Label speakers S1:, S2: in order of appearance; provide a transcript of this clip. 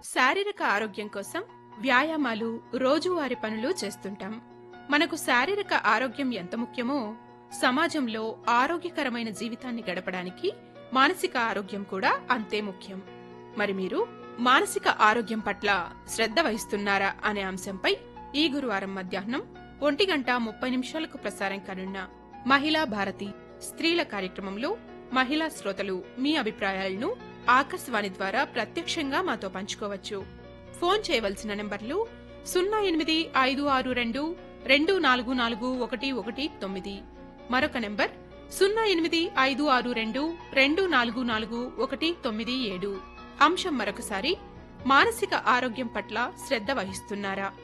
S1: శారీరక ఆరోగ్యం కోసం వ్యాయామాలు రోజువారీ పనులు చేస్తుంటాం మనకు శారీరక ఆరోగ్యం ఎంత ముఖ్యమో సమాజంలో ఆరోగ్యకరమైన జీవితాన్ని గడపడానికి మానసిక ఆరోగ్యం కూడా అంతే ముఖ్యం మరి మీరు మానసిక ఆరోగ్యం పట్ల శ్రద్ధ వహిస్తున్నారా అనే అంశంపై ఈ గురువారం మధ్యాహ్నం ఒంటి గంట ముప్పై నిమిషాలకు ప్రసారం కానున్న మహిళా భారతి స్త్రీల కార్యక్రమంలో మహిళా శ్రోతలు మీ అభిప్రాయాలను ఆకాశవాణి ద్వారా ప్రత్యక్షంగా మాతో పంచుకోవచ్చు ఫోన్ చేయవలసిన నంబర్లు సున్నా ఎనిమిది ఐదు ఆరు రెండు రెండు నాలుగు నాలుగు ఒకటి ఒకటి తొమ్మిది మరొక నంబర్ సున్నా ఎనిమిది ఐదు ఆరు రెండు రెండు నాలుగు నాలుగు ఒకటి తొమ్మిది ఏడు అంశం మరొకసారి మానసిక ఆరోగ్యం పట్ల శ్రద్ధ వహిస్తున్నారా